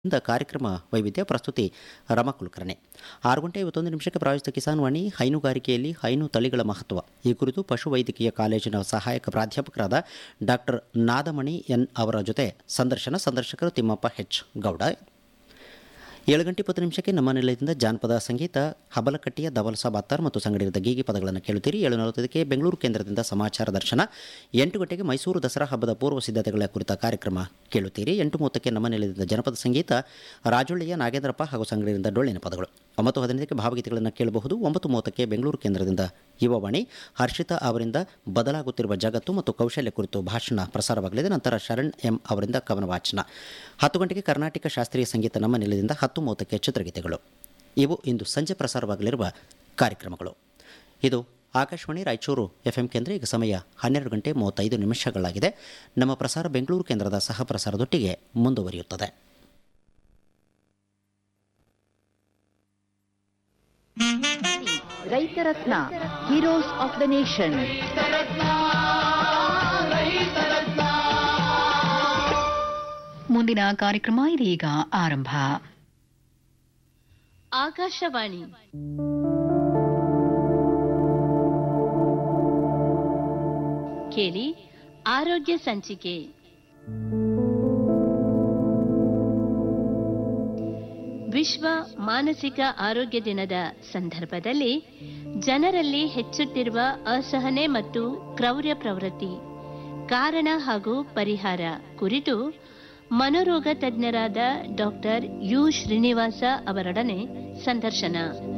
ಇಂದ ಕಾರ್ಯಕ್ರಮ ವೈವಿಧ್ಯ ಪ್ರಸ್ತುತಿ ರಮ ಕುಲಕರ್ಣಿ ಆರು ಗಂಟೆ ಐವತ್ತೊಂದು ನಿಮಿಷಕ್ಕೆ ಪ್ರಾಯೋಜಿತ ಕಿಸಾನ್ ವಾಣಿ ಹೈನುಗಾರಿಕೆಯಲ್ಲಿ ಹೈನು ತಳಿಗಳ ಮಹತ್ವ ಈ ಕುರಿತು ಪಶುವೈದ್ಯಕೀಯ ಕಾಲೇಜಿನ ಸಹಾಯಕ ಪ್ರಾಧ್ಯಾಪಕರಾದ ಡಾಕ್ಟರ್ ನಾದಮಣಿ ಎನ್ ಅವರ ಜೊತೆ ಸಂದರ್ಶನ ಸಂದರ್ಶಕರು ತಿಮ್ಮಪ್ಪ ಹೆಚ್ ಗೌಡ ಏಳು ಗಂಟೆ ಇಪ್ಪತ್ತು ನಿಮಿಷಕ್ಕೆ ನಮ್ಮ ನಿಲಯದಿಂದ ಜಾನಪದ ಸಂಗೀತ ಹಬಲಕಟ್ಟಿಯ ಧವಲಸ ಬಾತ್ತಾರ್ ಮತ್ತು ಸಂಗಡಿಗದ ಗೀಗಿ ಪದಗಳನ್ನು ಕೇಳುತ್ತೀರಿ ಏಳು ನಲವತ್ತೈದಕ್ಕೆ ಬೆಂಗಳೂರು ಕೇಂದ್ರದಿಂದ ಸಮಾಚಾರ ದರ್ಶನ ಎಂಟು ಗಂಟೆಗೆ ಮೈಸೂರು ದಸರಾ ಹಬ್ಬದ ಪೂರ್ವ ಸಿದ್ಧತೆಗಳ ಕುರಿತ ಕಾರ್ಯಕ್ರಮ ಕೇಳುತ್ತೀರಿ ಎಂಟು ಮೂವತ್ತಕ್ಕೆ ನಮ್ಮ ನಿಲಯದಿಂದ ಜನಪದ ಸಂಗೀತ ರಾಜೊಳ್ಳಿಯ ನಾಗೇಂದ್ರಪ್ಪ ಹಾಗೂ ಸಂಗಡಿಗರಿಂದ ಡೊಳ್ಳಿನ ಪದಗಳು ಒಂಬತ್ತು ಹದಿನೈದಕ್ಕೆ ಭಾವಗೀತೆಗಳನ್ನು ಕೇಳಬಹುದು ಒಂಬತ್ತು ಮೂವತ್ತಕ್ಕೆ ಬೆಂಗಳೂರು ಕೇಂದ್ರದಿಂದ ಯುವವಾಣಿ ಹರ್ಷಿತಾ ಅವರಿಂದ ಬದಲಾಗುತ್ತಿರುವ ಜಗತ್ತು ಮತ್ತು ಕೌಶಲ್ಯ ಕುರಿತು ಭಾಷಣ ಪ್ರಸಾರವಾಗಲಿದೆ ನಂತರ ಶರಣ್ ಎಂ ಅವರಿಂದ ಕವನ ವಾಚನ ಹತ್ತು ಗಂಟೆಗೆ ಕರ್ನಾಟಕ ಶಾಸ್ತ್ರೀಯ ಸಂಗೀತ ನಮ್ಮ ನಿಲಯದಿಂದ ಹತ್ತು ಮೂವತ್ತಕ್ಕೆ ಚಿತ್ರಗೀತೆಗಳು ಇವು ಇಂದು ಸಂಜೆ ಪ್ರಸಾರವಾಗಲಿರುವ ಕಾರ್ಯಕ್ರಮಗಳು ಇದು ಆಕಾಶವಾಣಿ ರಾಯಚೂರು ಎಫ್ ಎಂ ಕೇಂದ್ರ ಈಗ ಸಮಯ ಹನ್ನೆರಡು ಗಂಟೆ ಮೂವತ್ತೈದು ನಿಮಿಷಗಳಾಗಿದೆ ನಮ್ಮ ಪ್ರಸಾರ ಬೆಂಗಳೂರು ಕೇಂದ್ರದ ಸಹ ಪ್ರಸಾರದೊಟ್ಟಿಗೆ ಮುಂದುವರಿಯುತ್ತದೆ Raitharatna heroes of the nation ಮುಂದಿನ ಕಾರ್ಯಕ್ರಮ ಇದೀಗ ಆರಂಭ ಆಕಾಶವಾಣಿ ಕೇಳಿ ಆರೋಗ್ಯ ಸಂಚಿಕೆ ವಿಶ್ವ ಮಾನಸಿಕ ಆರೋಗ್ಯ ದಿನದ ಸಂದರ್ಭದಲ್ಲಿ ಜನರಲ್ಲಿ ಹೆಚ್ಚುತ್ತಿರುವ ಅಸಹನೆ ಮತ್ತು ಕ್ರೌರ್ಯ ಪ್ರವೃತ್ತಿ ಕಾರಣ ಹಾಗೂ ಪರಿಹಾರ ಕುರಿತು ಮನೋರೋಗ ತಜ್ಞರಾದ ಡಾಕ್ಟರ್ ಯು ಶ್ರೀನಿವಾಸ ಅವರೊಡನೆ ಸಂದರ್ಶನ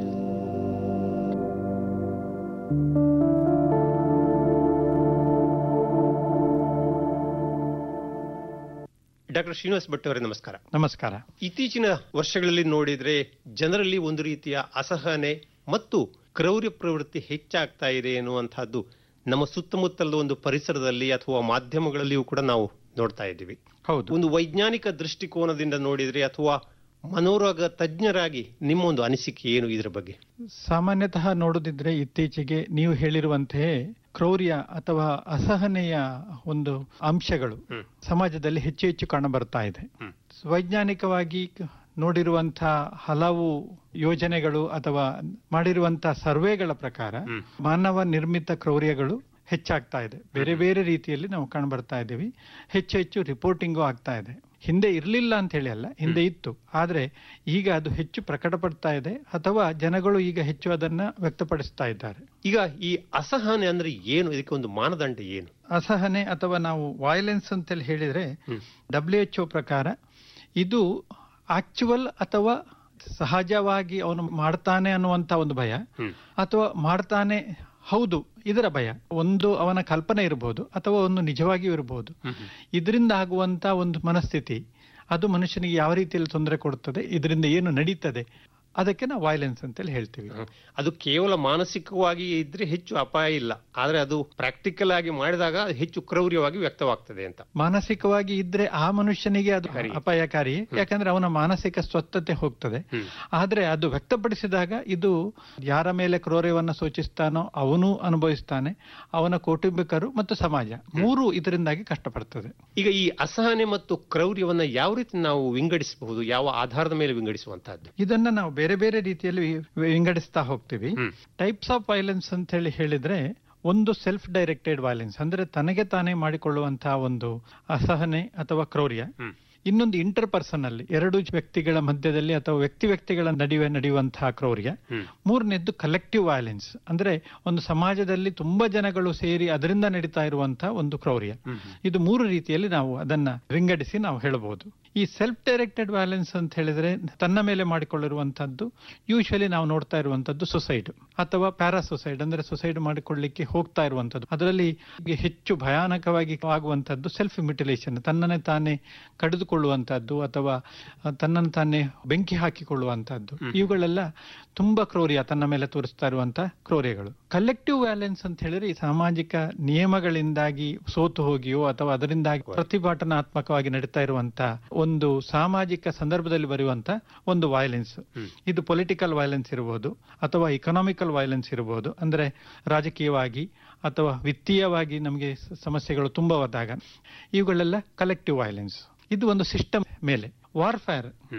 ಡಾಕ್ಟರ್ ಶ್ರೀನಿವಾಸ್ ಭಟ್ ಅವರೇ ನಮಸ್ಕಾರ ನಮಸ್ಕಾರ ಇತ್ತೀಚಿನ ವರ್ಷಗಳಲ್ಲಿ ನೋಡಿದ್ರೆ ಜನರಲ್ಲಿ ಒಂದು ರೀತಿಯ ಅಸಹನೆ ಮತ್ತು ಕ್ರೌರ್ಯ ಪ್ರವೃತ್ತಿ ಹೆಚ್ಚಾಗ್ತಾ ಇದೆ ಎನ್ನುವಂತಹದ್ದು ನಮ್ಮ ಸುತ್ತಮುತ್ತಲ ಒಂದು ಪರಿಸರದಲ್ಲಿ ಅಥವಾ ಮಾಧ್ಯಮಗಳಲ್ಲಿಯೂ ಕೂಡ ನಾವು ನೋಡ್ತಾ ಇದ್ದೀವಿ ಹೌದು ಒಂದು ವೈಜ್ಞಾನಿಕ ದೃಷ್ಟಿಕೋನದಿಂದ ನೋಡಿದ್ರೆ ಅಥವಾ ಮನೋರೋಗ ತಜ್ಞರಾಗಿ ನಿಮ್ಮ ಒಂದು ಅನಿಸಿಕೆ ಏನು ಇದರ ಬಗ್ಗೆ ಸಾಮಾನ್ಯತಃ ನೋಡುದಿದ್ರೆ ಇತ್ತೀಚೆಗೆ ನೀವು ಹೇಳಿರುವಂತೆಯೇ ಕ್ರೌರ್ಯ ಅಥವಾ ಅಸಹನೆಯ ಒಂದು ಅಂಶಗಳು ಹ್ಮ್. ಸಮಾಜದಲ್ಲಿ ಹೆಚ್ಚು ಹೆಚ್ಚು ಕಾಣಬರ್ತಾ ಇದೆ ಹ್ಮ್. ವೈಜ್ಞಾನಿಕವಾಗಿ ನೋಡಿರುವಂತಹ ಹಲವು ಯೋಜನೆಗಳು ಅಥವಾ ಮಾಡಿರುವಂತಹ ಸರ್ವೆಗಳ ಪ್ರಕಾರ ಹ್ಮ್. ಮಾನವ ನಿರ್ಮಿತ ಕ್ರೌರ್ಯಗಳು ಹೆಚ್ಚಾಗ್ತಾ ಇದೆ ಬೇರೆ ಬೇರೆ ರೀತಿಯಲ್ಲಿ ನಾವು ಕಾಣ್ಬರ್ತಾ ಇದ್ದೀವಿ ಹೆಚ್ಚು ಹೆಚ್ಚು ರಿಪೋರ್ಟಿಂಗು ಆಗ್ತಾ ಇದೆ ಹಿಂದೆ ಇರಲಿಲ್ಲ ಅಂತ ಹೇಳಿ ಅಲ್ಲ ಹಿಂದೆ ಇತ್ತು ಆದ್ರೆ ಈಗ ಅದು ಹೆಚ್ಚು ಪ್ರಕಟಪಡ್ತಾ ಇದೆ ಅಥವಾ ಜನಗಳು ಈಗ ಹೆಚ್ಚು ಅದನ್ನ ವ್ಯಕ್ತಪಡಿಸ್ತಾ ಇದ್ದಾರೆ ಈಗ ಈ ಅಸಹನೆ ಅಂದ್ರೆ ಏನು ಇದಕ್ಕೆ ಒಂದು ಮಾನದಂಡ ಏನು ಅಸಹನೆ ಅಥವಾ ನಾವು ವೈಲೆನ್ಸ್ ಅಂತೇಳಿ ಹೇಳಿದ್ರೆ ಹ್ಮ್. ಡಬ್ಲ್ಯೂ ಎಚ್ ಪ್ರಕಾರ ಇದು ಆಕ್ಚುವಲ್ ಅಥವಾ ಸಹಜವಾಗಿ ಅವನು ಮಾಡ್ತಾನೆ ಅನ್ನುವಂತ ಒಂದು ಭಯ ಹ್ಮ್. ಅಥವಾ ಮಾಡ್ತಾನೆ ಹೌದು ಇದರ ಭಯ ಒಂದು ಅವನ ಕಲ್ಪನೆ ಇರಬಹುದು ಅಥವಾ ಒಂದು ನಿಜವಾಗಿಯೂ ಇರಬಹುದು ಇದರಿಂದ ಆಗುವಂತ ಒಂದು ಮನಸ್ಥಿತಿ ಅದು ಮನುಷ್ಯನಿಗೆ ಯಾವ ರೀತಿಯಲ್ಲಿ ತೊಂದರೆ ಕೊಡುತ್ತದೆ ಇದರಿಂದ ಏನು ನಡೀತದೆ ಅದಕ್ಕೆ ನಾವು ವೈಲೆನ್ಸ್ ಅಂತೇಳಿ ಹೇಳ್ತೀವಿ ಅದು ಕೇವಲ ಮಾನಸಿಕವಾಗಿ ಇದ್ರೆ ಹೆಚ್ಚು ಅಪಾಯ ಇಲ್ಲ ಆದ್ರೆ ಅದು ಪ್ರಾಕ್ಟಿಕಲ್ ಆಗಿ ಮಾಡಿದಾಗ ಅದು ಹೆಚ್ಚು ಕ್ರೌರ್ಯವಾಗಿ ವ್ಯಕ್ತವಾಗ್ತದೆ ಅಂತ ಮಾನಸಿಕವಾಗಿ ಇದ್ರೆ ಆ ಮನುಷ್ಯನಿಗೆ ಅದು ಸರಿ. ಅಪಾಯಕಾರಿ ಯಾಕಂದ್ರೆ ಅವನ ಮಾನಸಿಕ ಸ್ವಸ್ಥತೆ ಹೋಗ್ತದೆ ಹ್ಮ್. ಆದ್ರೆ ಅದು ವ್ಯಕ್ತಪಡಿಸಿದಾಗ ಇದು ಯಾರ ಮೇಲೆ ಕ್ರೌರ್ಯವನ್ನ ಸೂಚಿಸ್ತಾನೋ ಅವನು ಅನುಭವಿಸ್ತಾನೆ ಅವನ ಕೌಟುಂಬಿಕರು ಮತ್ತು ಸಮಾಜ ಮೂರು ಇದರಿಂದಾಗಿ ಕಷ್ಟಪಡ್ತದೆ ಈಗ ಈ ಅಸಹನೆ ಮತ್ತು ಕ್ರೌರ್ಯವನ್ನ ಯಾವ ರೀತಿ ನಾವು ವಿಂಗಡಿಸಬಹುದು ಯಾವ ಆಧಾರದ ಮೇಲೆ ವಿಂಗಡಿಸುವಂತಹದ್ದು ಇದನ್ನ ನಾವು ಬೇರೆ ಬೇರೆ ರೀತಿಯಲ್ಲಿ ವಿ- ವಿಂಗಡಿಸ್ತಾ ಹೋಗ್ತೀವಿ ಹ್ಮ್. ಟೈಪ್ಸ್ ಆಫ್ ವೈಲೆನ್ಸ್ ಅಂತ ಹೇಳಿ ಹೇಳಿದ್ರೆ ಒಂದು ಸೆಲ್ಫ್ ಡೈರೆಕ್ಟೆಡ್ ವೈಲೆನ್ಸ್ ಅಂದ್ರೆ ತನಗೆ ತಾನೇ ಮಾಡಿಕೊಳ್ಳುವಂತಹ ಒಂದು ಅಸಹನೆ ಅಥವಾ ಕ್ರೌರ್ಯ ಹ್ಮ್. ಇನ್ನೊಂದು ಇಂಟರ್ ಪರ್ಸನಲ್ ಎರಡು ವ್ಯಕ್ತಿಗಳ ಮಧ್ಯದಲ್ಲಿ ಅಥವಾ ವ್ಯಕ್ತಿ ವ್ಯಕ್ತಿಗಳ ನಡುವೆ ನಡೆಯುವಂತಹ ಕ್ರೌರ್ಯ ಹ್ಮ್. ಮೂರನೇದ್ದು ಕಲೆಕ್ಟಿವ್ ವೈಲೆನ್ಸ್ ಅಂದ್ರೆ ಒಂದು ಸಮಾಜದಲ್ಲಿ ತುಂಬಾ ಜನಗಳು ಸೇರಿ ಅದರಿಂದ ನಡೀತಾ ಇರುವಂತಹ ಒಂದು ಕ್ರೌರ್ಯ ಹ್ಮ್. ಇದು ಮೂರು ರೀತಿಯಲ್ಲಿ ನಾವು ಅದನ್ನ ವಿಂಗಡಿಸಿ ನಾವು ಹೇಳಬಹುದು ಈ ಸೆಲ್ಫ್ ಡೈರೆಕ್ಟೆಡ್ ವೈಲೆನ್ಸ್ ಅಂತ ಹೇಳಿದ್ರೆ ತನ್ನ ಮೇಲೆ ಮಾಡಿಕೊಳ್ಳಿರುವಂತದ್ದು ಯೂಶಲಿ ನಾವು ನೋಡ್ತಾ ಇರುವಂತದ್ದು ಸುಸೈಡ್ ಅಥವಾ ಪ್ಯಾರಾ ಸುಸೈಡ್ ಅಂದ್ರೆ ಸುಸೈಡ್ ಮಾಡಿಕೊಳ್ಳಿಕ್ಕೆ ಹೋಗ್ತಾ ಇರುವಂತದ್ದು ಅದರಲ್ಲಿ ಹೆಚ್ಚು ಭಯಾನಕವಾಗಿ ಆಗುವಂತದ್ದು ಸೆಲ್ಫ್ ಮ್ಯುಟಿಲೇಷನ್ ತನ್ನನ್ನೇ ತಾನೇ ಕಡಿದುಕೊಳ್ಳುವಂತದ್ದು ಅಥವಾ ತನ್ನನ್ನು ತಾನೇ ಬೆಂಕಿ ಹಾಕಿಕೊಳ್ಳುವಂತದ್ದು ಇವುಗಳೆಲ್ಲ ತುಂಬಾ ಕ್ರೌರ್ಯ ತನ್ನ ಮೇಲೆ ತೋರಿಸ್ತಾ ಇರುವಂತಹ ಕ್ರೌರ್ಯಗಳು ಕಲೆಕ್ಟಿವ್ ವ್ಯಾಲೆನ್ಸ್ ಅಂತ ಹೇಳಿದ್ರೆ ಈ ಸಾಮಾಜಿಕ ನಿಯಮಗಳಿಂದಾಗಿ ಸೋತು ಹೋಗಿಯೋ ಅಥವಾ ಅದರಿಂದಾಗಿ ಪ್ರತಿಭಟನಾತ್ಮಕವಾಗಿ ನಡೀತಾ ಇರುವಂತ ಒಂದು ಸಾಮಾಜಿಕ ಸಂದರ್ಭದಲ್ಲಿ ಬರುವಂತ ಒಂದು ವೈಲೆನ್ಸ್ ಇದು ಪೊಲಿಟಿಕಲ್ ವೈಲೆನ್ಸ್ ಇರಬಹುದು ಅಥವಾ ಇಕನಾಮಿಕಲ್ ವೈಲೆನ್ಸ್ ಇರಬಹುದು ಅಂದ್ರೆ ರಾಜಕೀಯವಾಗಿ ಅಥವಾ ವಿತ್ತೀಯವಾಗಿ ನಮಗೆ ಸ- ಸಮಸ್ಯೆಗಳು ತುಂಬವಾದಾಗ ಇವುಗಳೆಲ್ಲ ಕಲೆಕ್ಟಿವ್ ವೈಲೆನ್ಸ್ ಇದು ಒಂದು ಸಿಸ್ಟಮ್ ಮೇಲೆ ವಾರ್ಫೇರ್